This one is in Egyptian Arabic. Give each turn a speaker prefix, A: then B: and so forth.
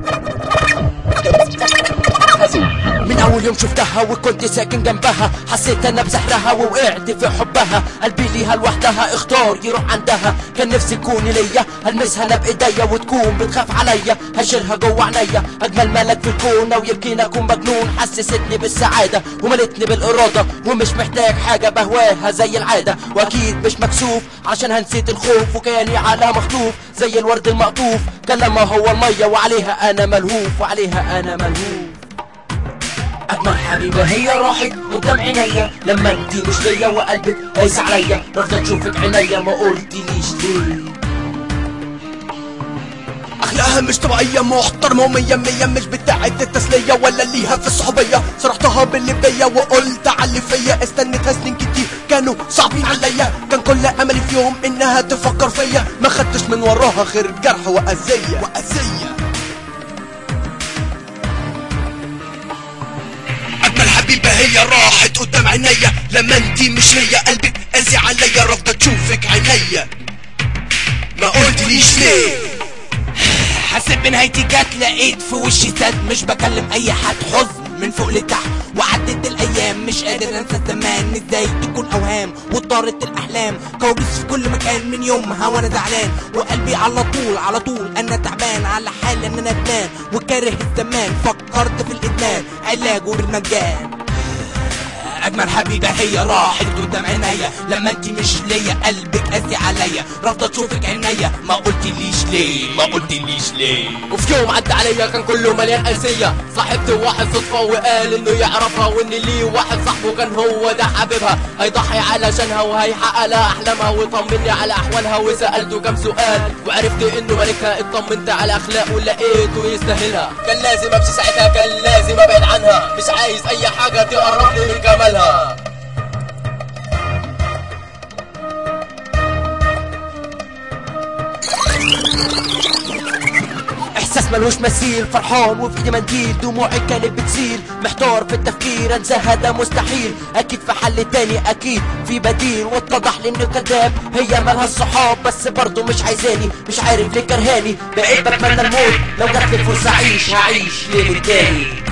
A: من اول يوم شفتها وكنت ساكن جنبها حسيت انا بسحرها ووقعت في حبها قلبي ليها لوحدها اختار يروح عندها كان نفسي تكوني ليا المسها انا بايديا وتكون بتخاف عليا هشيلها جوه عينيا اجمل ملك في الكون ويمكن اكون مجنون حسستني بالسعاده وملتني بالاراده ومش محتاج حاجه بهواها زي العاده واكيد مش مكسوف عشان هنسيت الخوف وكاني على مخطوف زي الورد المقطوف كلامها هو الميه وعليها انا ملهوف وعليها انا ملهوف اجمل حبيبه هي راحت قدام عينيا لما انتي مش ليا وقلبك قايس عليا رافضه تشوفك عينيا ما قلتليش ليه
B: اخلاقها مش طبيعية محترمة ومية مية مش بتاعة التسلية ولا ليها في الصحوبية صرحتها باللي بيا وقلت على فيا استنيتها سنين كتير كانوا صعبين عليا كان كل املي في يوم انها تفكر فيا ما خدتش من وراها غير جرح واذية واذية اجمل حبيبة هي راحت قدام عينيا لما انتي مش هي قلبك قاسي عليا رافضة تشوفك عينيا ما قلتليش ليه
C: حسيت بنهايتي جت لقيت في وشي سد مش بكلم اي حد حزن من فوق لتحت وعدت الايام مش قادر انسى الزمان ازاي تكون اوهام وطارت الاحلام كوابيس في كل مكان من يومها وانا زعلان وقلبي على طول على طول انا تعبان على حال ان انا ندمان وكاره الزمان فكرت في الادمان علاجه بالمجان اجمل حبيبه هي راحت قدام عينيا لما انت مش ليا قلبك قاسي عليا رافضه تشوفك عينيا ما قلتليش ليه ما قلتليش ليه
A: وفي يوم عدى عليا كان كله مليان قاسية صاحبت واحد صدفة وقال انه يعرفها وان ليه واحد صاحبه كان هو ده حبيبها هيضحي علشانها وهيحقق لها احلامها وطمني على احوالها وسألته كام سؤال وعرفت انه ملكها اطمنت على اخلاقه لقيته يستاهلها كان لازم امشي ساعتها كان لازم ابعد عنها مش عايز اي حاجة تقربني من جمالها احساس ملوش مثيل فرحان وفي ايدي منديل دموعي كانت بتسيل محتار في التفكير انساها ده مستحيل اكيد في حل تاني اكيد في بديل واتضح لي انه كذاب هي مالها الصحاب بس برضه مش عايزاني مش عارف ليه كرهاني بقيت بتمنى الموت لو جاتلي فرصه اعيش هعيش ليل تاني